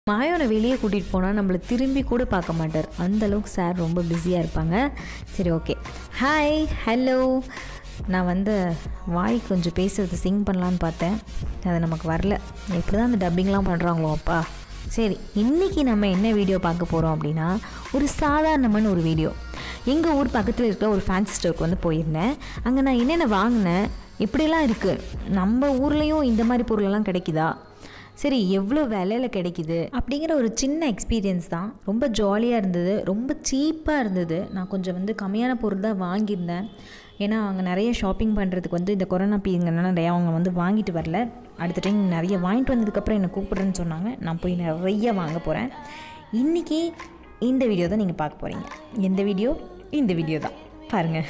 மாயோனை வெளியே கூட்டிகிட்டு போனால் நம்மளை திரும்பி கூட பார்க்க மாட்டார் அந்த அளவுக்கு சார் ரொம்ப பிஸியாக இருப்பாங்க சரி ஓகே ஹாய் ஹலோ நான் வந்து வாய் கொஞ்சம் பேசுறது சிங் பண்ணலான்னு பார்த்தேன் அது நமக்கு வரல எப்படி தான் அந்த டப்பிங்லாம் பண்ணுறாங்களோ அப்பா சரி இன்றைக்கி நம்ம என்ன வீடியோ பார்க்க போகிறோம் அப்படின்னா ஒரு சாதாரணமான ஒரு வீடியோ எங்கள் ஊர் பக்கத்தில் இருக்கிற ஒரு ஃபேன்சி ஸ்டோருக்கு வந்து போயிருந்தேன் அங்கே நான் என்னென்ன வாங்கினேன் இப்படியெல்லாம் இருக்குது நம்ம ஊர்லேயும் இந்த மாதிரி பொருளெல்லாம் கிடைக்குதா சரி எவ்வளோ விலையில் கிடைக்குது அப்படிங்கிற ஒரு சின்ன எக்ஸ்பீரியன்ஸ் தான் ரொம்ப ஜாலியாக இருந்தது ரொம்ப சீப்பாக இருந்தது நான் கொஞ்சம் வந்து கம்மியான பொருள் தான் வாங்கியிருந்தேன் ஏன்னா அவங்க நிறைய ஷாப்பிங் பண்ணுறதுக்கு வந்து இந்த கொரோனா பீரியங்கிறனால நிறையா அவங்க வந்து வாங்கிட்டு வரல அடுத்த டைம் நிறைய வாங்கிட்டு வந்ததுக்கப்புறம் என்னை கூப்பிட்றேன்னு சொன்னாங்க நான் போய் நிறைய வாங்க போகிறேன் இன்றைக்கி இந்த வீடியோ தான் நீங்கள் பார்க்க போகிறீங்க எந்த வீடியோ இந்த வீடியோ தான் பாருங்கள்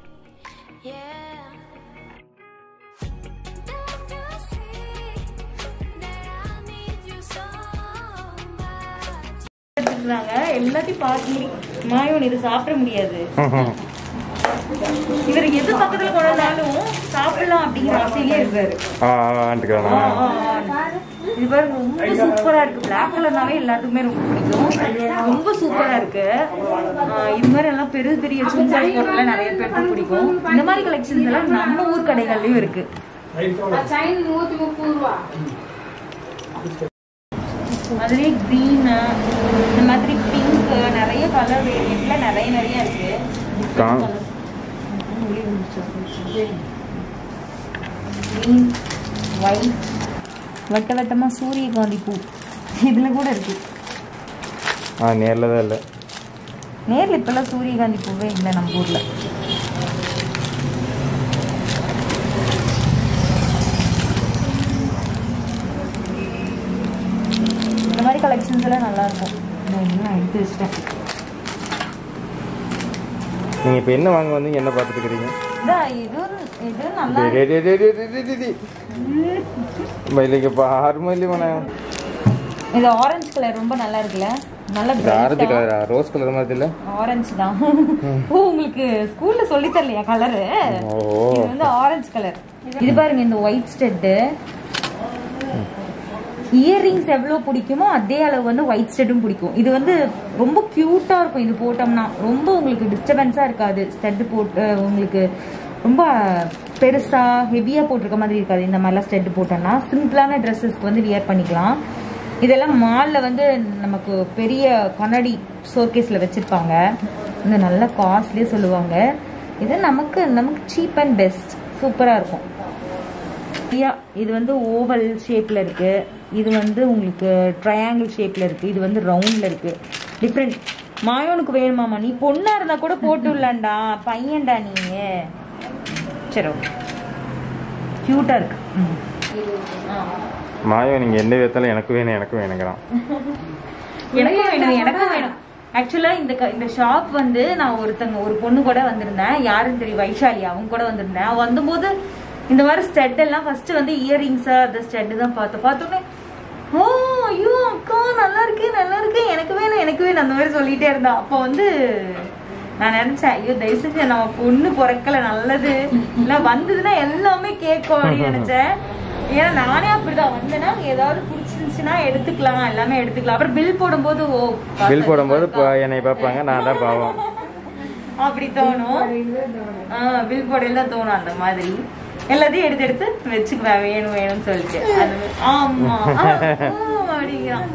எடுத்துக்கிறாங்க எல்லாத்தையும் பார்த்து மாயோன் இது சாப்பிட முடியாது இவர் எது பக்கத்துல கொண்டு வந்தாலும் சாப்பிடலாம் அப்படிங்கிற ஆசையிலே இருக்காரு ஆண்டுக்கிறானா இது பாருங்க ரொம்ப சூப்பரா இருக்கு பிளாக் கலர்னாவே எல்லாத்துக்குமே ரொம்ப பிடிக்கும் ரொம்ப சூப்பரா இருக்கு ஆஹ் இது மாதிரி எல்லாம் பெரிய பெரிய சுடிதார் போடுறதுல நிறைய பேருக்கு பிடிக்கும் இந்த மாதிரி கலெக்ஷன்ஸ் எல்லாம் நம்ம ஊர் கடைகள்லயும் இருக்கு மாதிரி கிரீன் இந்த மாதிரி பிங்க் நிறைய கலர் வேரியன்ட்ல நிறைய நிறைய இருக்கு கா- கிரீன் ஒயிட் வட்ட வட்டமா சூரியகாந்தி பூ இதுல கூட இருக்கு ஆ நேரில் தான் இல்லை நேர்ல இப்பெல்லாம் சூரியகாந்தி பூவே இல்லை நம்ம ஊர்ல இந்த மாதிரி கலெக்ஷன்ஸ் எல்லாம் நல்லா இருக்கும் நான் இன்னும் எடுத்து வச்சிட்டேன் நீங்கள் இப்போ என்ன வாங்க வந்தீங்க என்ன பார்த்துட்டு இருக்கிறீங்க இதான் இது இது நல்லா டேய், டேய், டேய், டேய், டேய், டேய், டேய். இல்லைங்க இப்போ ஆறுமா இல்லையா இது ஆரஞ்சு கலர் ரொம்ப நல்லா இருக்குல்ல நல்ல இது ஆரஞ்சு கலரா ரோஸ் கலர் மாதிரி இல்லை ஆரஞ்சு தான் ஓ உங்களுக்கு ஸ்கூல்ல சொல்லி தரலையா கலரு ஓ இது வந்து ஆரஞ்சு கலர் இது பாருங்க இந்த ஒயிட் ஸ்டெட்டு இயர்ரிங்ஸ் எவ்வளோ பிடிக்குமோ அதே அளவு வந்து ஒயிட் ஸ்டெட்டும் பிடிக்கும் இது வந்து ரொம்ப க்யூட்டா இருக்கும் இது போட்டோம்னா ரொம்ப உங்களுக்கு டிஸ்டர்பன்ஸா இருக்காது ஸ்டெட் போட்டு உங்களுக்கு ரொம்ப பெருசா ஹெவியா போட்டிருக்க மாதிரி இருக்காது இந்த மாதிரிலாம் ஸ்டெட் போட்டோம்னா சிம்பிளான ட்ரெஸ்ஸஸ்க்கு வந்து வியர் பண்ணிக்கலாம் இதெல்லாம் மாலில் வந்து நமக்கு பெரிய கண்ணாடி ஷோகேஸில் வச்சுருப்பாங்க இந்த நல்ல காஸ்ட்லியே சொல்லுவாங்க இது நமக்கு நமக்கு சீப் அண்ட் பெஸ்ட் சூப்பராக இருக்கும் யா இது வந்து ஓவல் ஷேப்பில் இருக்கு இது வந்து உங்களுக்கு ட்ரையாங்கிள் ஷேப்பில் இருக்கு இது வந்து ரவுண்டில் இருக்கு டிஃப்ரெண்ட் மாயோனுக்கு வேணுமாமா நீ பொண்ணா இருந்தா கூட போட்டு விடலாம்டா பையன்டா நீ சரி ஓகே க்யூட்டாக இருக்கு ம் மாயம் நீங்கள் எந்த விதத்தாலும் எனக்கு வேணும் எனக்கு வேணுங்கிறான் எனக்கும் வேணும் எனக்கும் வேணும் ஆக்சுவலா இந்த க- இந்த ஷாப் வந்து நான் ஒருத்தங்க ஒரு பொண்ணு கூட வந்திருந்தேன் யாருன்னு தெரியும் வைஷாலி அவங்க கூட வந்திருந்தேன் அவ வந்தபோது இந்த மாதிரி ஸ்டெட் எல்லாம் ஃபர்ஸ்ட் வந்து இயரிங்ஸா அந்த ஸ்டெட் தான் பார்த்தோம் பார்த்தோன்னே ஓ ஐயோ அக்கா நல்லா இருக்கு நல்லா இருக்கு எனக்கு வேணும் எனக்கு வேணும் அந்த மாதிரி சொல்லிட்டே இருந்தா அப்போ வந்து நான் நினைச்சேன் ஐயோ தயவு செஞ்சு நம்ம பொண்ணு பிறக்கல நல்லது இல்ல வந்ததுன்னா எல்லாமே கேட்கும் அப்படின்னு நினைச்சேன் ஏன்னா நானே அப்படிதான் வந்தேன்னா ஏதாவது பிடிச்சிருந்துச்சுன்னா எடுத்துக்கலாம் எல்லாமே எடுத்துக்கலாம் அப்புறம் பில் போடும்போது ஓ பில் போடும்போது இப்போ என்னை பார்ப்பாங்க நான் தான் பாவம் அப்படி தோணும் பில் போடையில தான் தோணும் அந்த மாதிரி எல்லாத்தையும் எடுத்து எடுத்து வச்சுக்குவேன் வேணும் வேணும்னு சொல்லிட்டு அது ஆமா ஆ, ஆ, அப்படிங்கிறான்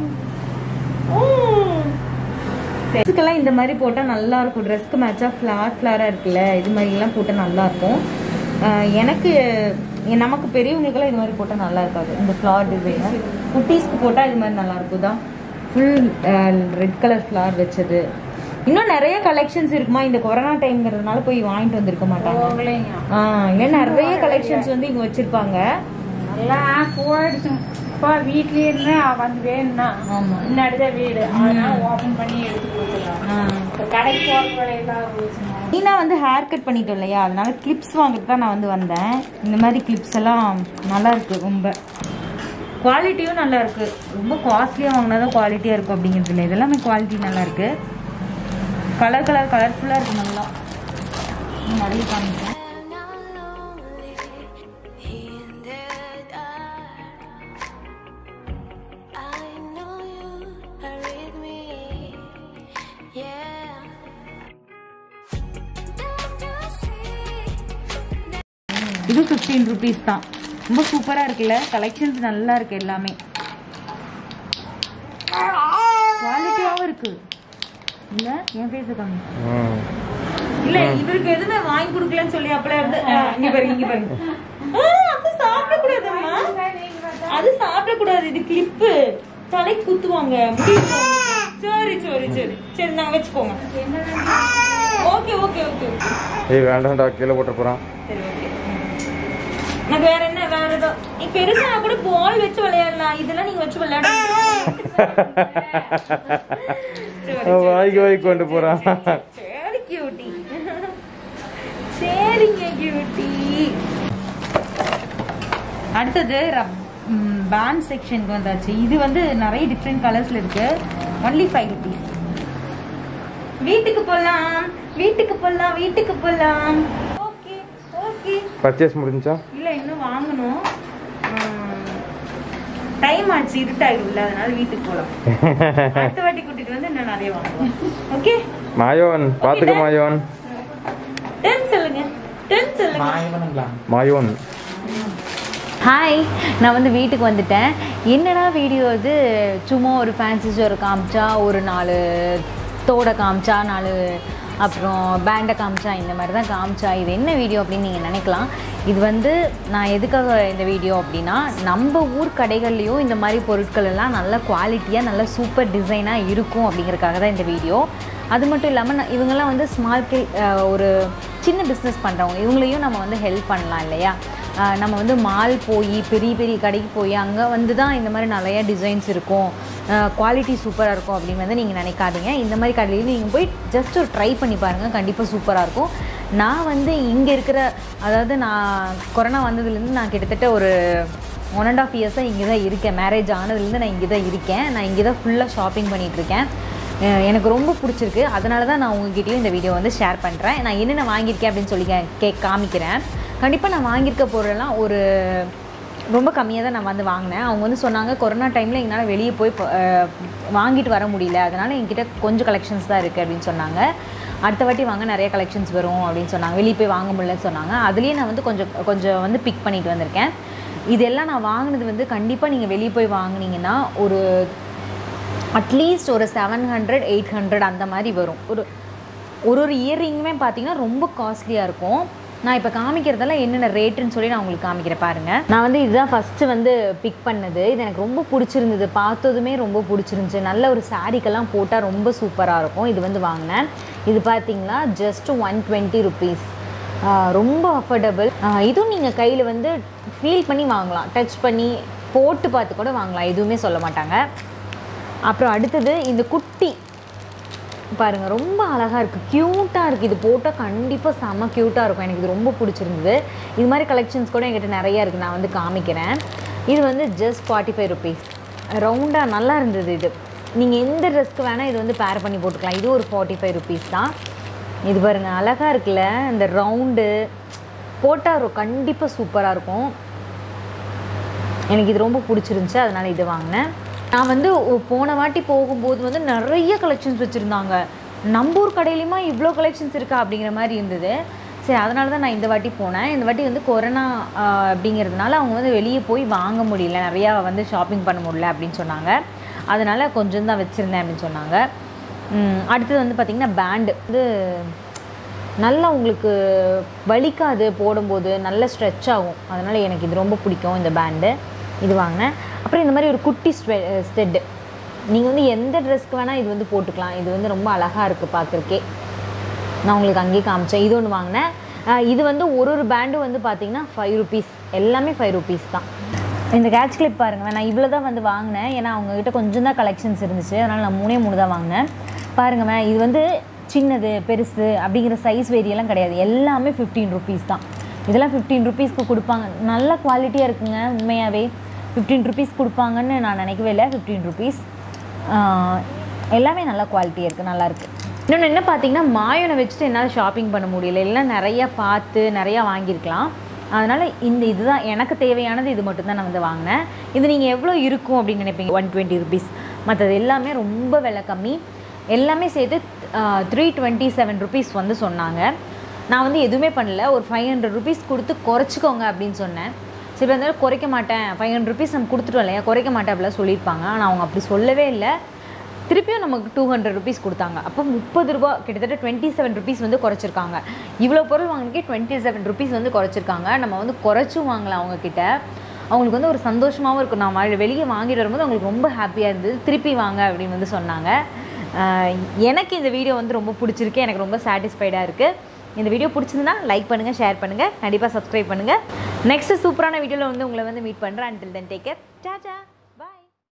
ட்ரெஸ்ஸுக்கெல்லாம் இந்த மாதிரி போட்டால் நல்லா இருக்கும் ட்ரெஸ்க்கு மேட்சாக ஃப்ளார் ஃப்ளாராக இருக்குல்ல இது மாதிரிலாம் போட்டால் நல்லா இருக்கும் ஆஹ் எனக்கு எ- நமக்கு பெரியவங்களுக்கெல்லாம் இது மாதிரி போட்டால் நல்லா இருக்காது இந்த ஃப்ளார் டிசைன் குட்டீஸ்க்கு போட்டால் இது மாதிரி நல்லா இருக்கும் தான் ஃபுல் ரெட் கலர் ஃப்ளார் வச்சது இன்னும் நிறைய கலெக்ஷன்ஸ் இருக்குமா இந்த கொரோனா டைம்ங்கிறதுனால போய் வாங்கிட்டு வந்திருக்க மாட்டாங்க ஆ இல்லை நிறைய கலெக்ஷன்ஸ் வந்து இங்க வச்சிருப்பாங்க எல்லாம் போயிடுச்சு இப்போ வீட்லயே இருந்து வந்து வேணும்னா ஆமா முன்னாடிதான் வீடு அதனால ஓபன் பண்ணி எடுத்து கொடுத்துருவாங்க ஆ. இப்போ கடைக்கு போகிற வேலையெல்லாம் இருந்துச்சுன்னா நீனா வந்து ஹேர் கட் பண்ணிட்டோம் இல்லையா அதனால கிளிப்ஸ் வாங்கிட்டு தான் நான் வந்து வந்தேன் இந்த மாதிரி கிளிப்ஸ் எல்லாம் நல்லா இருக்கு ரொம்ப குவாலிட்டியும் நல்லா இருக்கு ரொம்ப காஸ்ட்லியா வாங்கினா தான் குவாலிட்டியா இருக்கும் அப்படிங்கிறது இல்லை இதெல்லாமே குவாலிட்டி நல்லா இருக்கு கலர் கலர் கலர்ஃபுல்லா இருக்கு நல்லா இன்னும் நிறைய காமிக்கிறேன் In the dark, I know you இது ஃபிஃப்டீன் ருபீஸ் தான் ரொம்ப சூப்பராக இருக்குல்ல கலெக்ஷன்ஸ் நல்லா இருக்கு எல்லாமே குவாலிட்டியாகவும் இருக்கு இல்ல என் ஃபேஸ் காமி ம் இல்ல இவருக்கு எதுவுமே வாங்கி கொடுக்கலன்னு சொல்லி அப்பல இருந்து ஆ, இங்க பாருங்க இங்க பாருங்க ஆ, அது சாப்பிடக்கூடாதும்மா அது சாப்பிடக்கூடாது இது கிளிப்பு தலைக்கு குத்துவாங்க முடி இருக்கும். சரி சரி சரி சரி நாங்க வச்சுக்கோங்க ஓகே ஓகே ஓகே ஓகே ஏய் வேண்டாம்டா கீழே போட்டு போகிறான் சரி ஓகே எனக்கு வேற என்ன வேற ஏதோ நீ பெருசா கூட பால் வச்சு விளையாடலாம் இதெல்லாம் நீங்க வச்சு விளையாட வாய்க்கு வாய்க்கு கொண்டு போகிறான் சரி கியூட்டி சரிங்க கியூட்டி அடுத்தது பேண்ட் செக்ஷனுக்கு வந்தாச்சு இது வந்து நிறைய டிஃப்ரெண்ட் கலர்ஸ்ல இருக்கு ஒன்லி ஃபைவ் ருபீஸ் வீட்டுக்கு போலாம் வீட்டுக்கு போலாம் வீட்டுக்கு போலாம் ஓகே ஓகே பர்ச்சேஸ் முடிஞ்சா இல்ல இன்னும் வாங்கணும் டைம் ஆச்சு இருட்டாயிடும்ல அதனால வீட்டுக்கு போலாம் அடுத்த வாட்டி கூட்டிட்டு வந்து இன்னும் நிறைய வாங்குவோம் ஓகே மாயோன் பார்த்துக்க மாயோன் டென் சொல்லுங்க டென் சொல்லுங்க மாயோன் ஹாய் நான் வந்து வீட்டுக்கு வந்துட்டேன் என்னடா வீடியோ இது சும்மா ஒரு ஃபேன்சி ஸ்டோர் காமிச்சா ஒரு நாலு தோடை காமிச்சா நாலு அப்புறம் பேண்டை காமிச்சா இந்த மாதிரி தான் காமிச்சா இது என்ன வீடியோ அப்படின்னு நீங்கள் நினைக்கலாம் இது வந்து நான் எதுக்காக இந்த வீடியோ அப்படின்னா நம்ம ஊர் கடைகள்லேயும் இந்த மாதிரி பொருட்கள் எல்லாம் நல்ல குவாலிட்டியாக நல்ல சூப்பர் டிசைனாக இருக்கும் அப்படிங்கிறதுக்காக தான் இந்த வீடியோ அது மட்டும் இல்லாமல் நான் இவங்கெல்லாம் வந்து ஸ்மால் கே ஒரு சின்ன பிஸ்னஸ் பண்ணுறவங்க இவங்களையும் நம்ம வந்து ஹெல்ப் பண்ணலாம் இல்லையா ஆஹ் நம்ம வந்து மால் போய் பெரிய பெரிய கடைக்கு போய் அங்கே வந்து தான் இந்த மாதிரி நிறைய டிசைன்ஸ் இருக்கும் குவாலிட்டி சூப்பராக இருக்கும் அப்படின்னு வந்து நீங்கள் நினைக்காதீங்க இந்த மாதிரி கடையில் நீங்கள் போய் ஜஸ்ட் ஒரு ட்ரை பண்ணி பாருங்கள் கண்டிப்பாக சூப்பராக இருக்கும் நான் வந்து இங்கே இருக்கிற அதாவது நான் கொரோனா வந்ததுலேருந்து நான் கிட்டத்தட்ட ஒரு ஒன் அண்ட் ஆஃப் இயர்ஸாக இங்கே தான் இருக்கேன் மேரேஜ் ஆனதுலேருந்து நான் இங்கே தான் இருக்கேன் நான் இங்கே தான் ஃபுல்லாக ஷாப்பிங் பண்ணிகிட்ருக்கேன் அஹ் எனக்கு ரொம்ப பிடிச்சிருக்கு அதனால தான் நான் உங்ககிட்டயும் இந்த வீடியோ வந்து ஷேர் பண்ணுறேன் நான் என்னென்ன வாங்கியிருக்கேன் அப்படின்னு சொல்லி கே- கே காமிக்கிறேன் கண்டிப்பாக நான் வாங்கியிருக்க பொருளெல்லாம் ஒரு ரொம்ப கம்மியாக தான் நான் வந்து வாங்கினேன் அவங்க வந்து சொன்னாங்க கொரோனா டைமில் எங்களால் வெளியே போய் ப- அஹ் வாங்கிட்டு வர முடியல அதனால் என்கிட்ட கொஞ்சம் கலெக்ஷன்ஸ் தான் இருக்குது அப்படின்னு சொன்னாங்க அடுத்த வாட்டி வாங்க நிறைய கலெக்ஷன்ஸ் வரும் அப்படின்னு சொன்னாங்க வெளியே போய் வாங்க முடியலன்னு சொன்னாங்க அதுலேயே நான் வந்து கொஞ்சம் கொஞ்சம் வந்து பிக் பண்ணிட்டு வந்திருக்கேன் இதெல்லாம் நான் வாங்கினது வந்து கண்டிப்பாக நீங்கள் வெளியே போய் வாங்குனீங்கன்னா ஒரு அட்லீஸ்ட் ஒரு செவன் ஹண்ட்ரட் எயிட் ஹண்ட்ரட் அந்த மாதிரி வரும் ஒரு ஒரு ஒரு இயரிங்குமே பார்த்தீங்கன்னா ரொம்ப காஸ்ட்லியாக இருக்கும் நான் இப்போ காமிக்கிறதெல்லாம் என்னென்ன ரேட்டுன்னு சொல்லி நான் உங்களுக்கு காமிக்கிறேன் பாருங்கள் நான் வந்து இதுதான் ஃபஸ்ட்டு வந்து பிக் பண்ணது இது எனக்கு ரொம்ப பிடிச்சிருந்தது பார்த்ததுமே ரொம்ப பிடிச்சிருந்துச்சு நல்ல ஒரு சாரீக்கெல்லாம் போட்டால் ரொம்ப சூப்பராக இருக்கும் இது வந்து வாங்கினேன் இது பார்த்தீங்கன்னா ஜஸ்ட் ஒன் டுவெண்ட்டி ருபீஸ் ரொம்ப அஃபோர்டபுள் இதுவும் நீங்கள் கையில் வந்து ஃபீல் பண்ணி வாங்கலாம் டச் பண்ணி போட்டு பார்த்து கூட வாங்கலாம் எதுவுமே சொல்ல மாட்டாங்க அப்புறம் அடுத்தது இந்த குட்டி பாருங்கள் ரொம்ப அழகாக இருக்குது க்யூட்டாக இருக்குது இது போட்டால் கண்டிப்பாக செம்ம க்யூட்டாக இருக்கும் எனக்கு இது ரொம்ப பிடிச்சிருந்தது இது மாதிரி கலெக்ஷன்ஸ் கூட என்கிட்ட நிறையா இருக்குது நான் வந்து காமிக்கிறேன் இது வந்து ஜஸ்ட் ஃபார்ட்டி ஃபைவ் ருபீஸ் ரவுண்டாக நல்லா இருந்தது இது நீங்கள் எந்த ட்ரெஸ்க்கு வேணால் இது வந்து பேர் பண்ணி போட்டுக்கலாம் இது ஒரு ஃபார்ட்டி ஃபைவ் ருபீஸ் தான் இது பாருங்கள் அழகாக இருக்குல்ல இந்த ரவுண்டு போட்டால் கண்டிப்பாக சூப்பராக இருக்கும் எனக்கு இது ரொம்ப பிடிச்சிருந்துச்சு அதனால் இது வாங்கினேன் நான் வந்து ஒ- போன வாட்டி போகும்போது வந்து நிறைய கலெக்ஷன்ஸ் வச்சுருந்தாங்க நம்ம ஊர் கடையிலையுமா இவ்வளோ கலெக்ஷன்ஸ் இருக்கா அப்படிங்கிற மாதிரி இருந்தது சரி அதனால தான் நான் இந்த வாட்டி போனேன் இந்த வாட்டி வந்து கொரோனா ஆஹ், அப்படிங்கிறதுனால அவங்க வந்து வெளியே போய் வாங்க முடியல நிறையா வந்து ஷாப்பிங் பண்ண முடியல அப்படின்னு சொன்னாங்க அதனால் கொஞ்சம் தான் வச்சுருந்தேன் அப்படின்னு சொன்னாங்க உம், அடுத்தது வந்து பார்த்திங்கன்னா பேண்டு வந்து நல்லா உங்களுக்கு வலிக்காது போடும்போது நல்ல ஸ்ட்ரெச் ஆகும் அதனால் எனக்கு இது ரொம்ப பிடிக்கும் இந்த பேண்டு இது வாங்கினேன் அப்புறம் இந்த மாதிரி ஒரு குட்டி ஸ்வெ ஸ்டெட்டு நீங்கள் வந்து எந்த ட்ரெஸ்க்கு வேணால் இது வந்து போட்டுக்கலாம் இது வந்து ரொம்ப அழகாக இருக்குது பார்க்குறக்கே நான் உங்களுக்கு அங்கேயே காமிச்சேன் இது ஒன்று வாங்கினேன் ஆஹ் இது வந்து ஒரு ஒரு பேண்டும் வந்து பார்த்தீங்கன்னா ஃபைவ் ருபீஸ் எல்லாமே ஃபைவ் ருபீஸ் தான் இந்த கேட்ச் கிளிப் பாருங்கள் நான் இவ்வளோ தான் வந்து வாங்கினேன் ஏன்னா அவங்கக்கிட்ட கொஞ்சம் தான் கலெக்ஷன்ஸ் இருந்துச்சு அதனால் நான் மூணே மூணு தான் வாங்கினேன் பாருங்க மேம் இது வந்து சின்னது பெருசு அப்படிங்கிற சைஸ் வேரியெல்லாம் கிடையாது எல்லாமே ஃபிஃப்டீன் ருபீஸ் தான் இதெல்லாம் ஃபிஃப்டீன் ருபீஸ்க்கு கொடுப்பாங்க நல்ல குவாலிட்டியாக இருக்குங்க உண்மையாகவே ஃபிஃப்டீன் ருபீஸ் கொடுப்பாங்கன்னு நான் நினைக்கவே இல்லை ஃபிஃப்டீன் ருபீஸ் எல்லாமே நல்ல குவாலிட்டியாக இருக்குது நல்லாயிருக்கு இன்னொன்று என்ன பார்த்தீங்கன்னா மாயோனை வச்சுட்டு என்னால் ஷாப்பிங் பண்ண முடியல எல்லாம் நிறையா பார்த்து நிறையா வாங்கியிருக்கலாம் அதனால் இந்த இதுதான் எனக்கு தேவையானது இது மட்டும்தான் நான் வந்து வாங்கினேன் இது நீங்கள் எவ்வளோ இருக்கும் அப்படின்னு நினைப்பீங்க ஒன் டுவெண்ட்டி ருபீஸ் மற்றது எல்லாமே ரொம்ப விலை கம்மி எல்லாமே சேர்த்து த்ரீ டுவெண்ட்டி செவன் ருபீஸ் வந்து சொன்னாங்க நான் வந்து எதுவுமே பண்ணல ஒரு ஃபைவ் ஹண்ட்ரட் ருபீஸ் கொடுத்து குறைச்சிக்கோங்க அப்படின்னு சொன்னேன் சரி இருந்தாலும் குறைக்க மாட்டேன் ஃபைவ் ஹண்ட்ரட் ருபீஸ் நம்ம கொடுத்துட்டோம் இல்லையா குறைக்க மாட்டேன் அப்படிலாம் சொல்லியிருப்பாங்க ஆனால் அவங்க அப்படி சொல்லவே இல்லை திருப்பியும் நமக்கு டூ ஹண்ட்ரட் ருபீஸ் கொடுத்தாங்க அப்போ முப்பது ரூபா கிட்டத்தட்ட டுவெண்ட்டி செவன் ருபீஸ் வந்து குறைச்சிருக்காங்க இவ்வளோ பொருள் வாங்கினக்கே டுவெண்ட்டி செவன் ருபீஸ் வந்து குறைச்சிருக்காங்க நம்ம வந்து குறைச்சும் வாங்கலாம் அவங்கக்கிட்ட அவங்களுக்கு வந்து ஒரு சந்தோஷமாகவும் இருக்கும் நான் வா- வெளியே வாங்கிட்டு வரும்போது அவங்களுக்கு ரொம்ப ஹாப்பியாக இருந்தது திருப்பி வாங்க அப்படின்னு வந்து சொன்னாங்க ஆஹ் எனக்கு இந்த வீடியோ வந்து ரொம்ப பிடிச்சிருக்கு எனக்கு ரொம்ப சாட்டிஸ்ஃபைடாக இருக்குது இந்த வீடியோ பிடிச்சிருந்தா லைக் பண்ணுங்கள் ஷேர் பண்ணுங்கள் கண்டிப்பாக சப்ஸ்கிரைப் பண்ணுங்கள் நெக்ஸ்ட் சூப்பரான வீடியோவில் வந்து உங்களை வந்து மீட் பண்ணுறேன் until then take care Tata